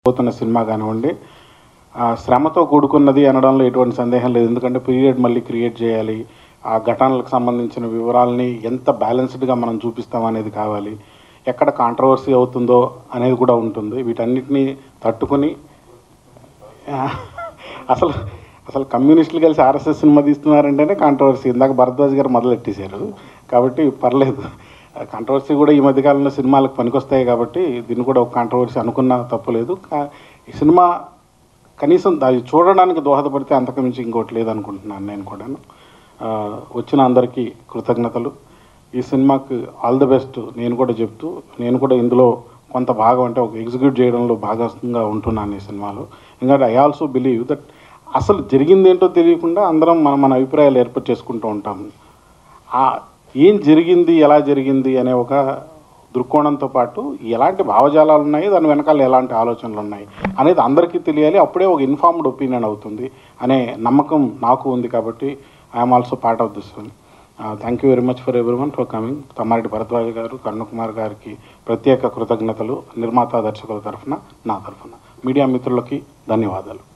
పోతున్న సినిమా కానివ్వండి ఆ శ్రమతో కూడుకున్నది అనడంలో ఎటువంటి సందేహం లేదు ఎందుకంటే పీరియడ్ మళ్ళీ క్రియేట్ చేయాలి ఆ ఘటనలకు సంబంధించిన వివరాలని ఎంత బ్యాలెన్స్డ్గా మనం చూపిస్తాం అనేది కావాలి ఎక్కడ కాంట్రవర్సీ అవుతుందో అనేది కూడా ఉంటుంది వీటన్నిటిని తట్టుకొని ఆ, అసలు అసలు కమ్యూనిస్టులు కలిసి ఆర్ఎస్ఎస్ సినిమా తీస్తున్నారంటేనే కాంట్రవర్సీ ఇందాక భరద్వాజ్ గారు మొదలెట్టేశారు కాబట్టి పర్లేదు కాంట్రవర్సీ కూడా ఈ మధ్యకాలంలో సినిమాలకు పనికొస్తాయి కాబట్టి దీన్ని కూడా ఒక కాంట్రవర్సీ అనుకున్నా తప్పులేదు కా- ఈ సినిమా కనీసం అది చూడడానికి దోహదపడితే అంతకుమించి ఇంకోటి లేదనుకుంటున్నాను నేను కూడాను ఆ, వచ్చిన అందరికీ కృతజ్ఞతలు ఈ సినిమాకి ఆల్ ది బెస్ట్ నేను కూడా చెప్తూ నేను కూడా ఇందులో కొంత భాగం అంటే ఒక ఎగ్జిక్యూట్ చేయడంలో భాగంగా ఉంటున్నాను ఈ సినిమాలో ఎందుకంటే ఐ ఆల్సో బిలీవ్ దట్ అసలు జరిగింది ఏంటో తెలియకుండా అందరం మన మన అభిప్రాయాలు ఏర్పాటు చేసుకుంటూ ఉంటాము ఆ ఏం జరిగింది ఎలా జరిగింది అనే ఒక దృక్కోణంతో పాటు ఎలాంటి భావజాలాలు ఉన్నాయి దాని వెనకాల ఎలాంటి ఆలోచనలు ఉన్నాయి అనేది అందరికీ తెలియాలి అప్పుడే ఒక ఇన్ఫార్మ్డ్ ఒపీనియన్ అవుతుంది అనే నమ్మకం నాకు ఉంది కాబట్టి I'm also part of this film thank you very much for everyone for coming Tammareddy Bharadwaj garu Karunakumar గారికి ప్రత్యేక కృతజ్ఞతలు నిర్మాత దర్శకుల తరఫున నా తరఫున మీడియా మిత్రులకి ధన్యవాదాలు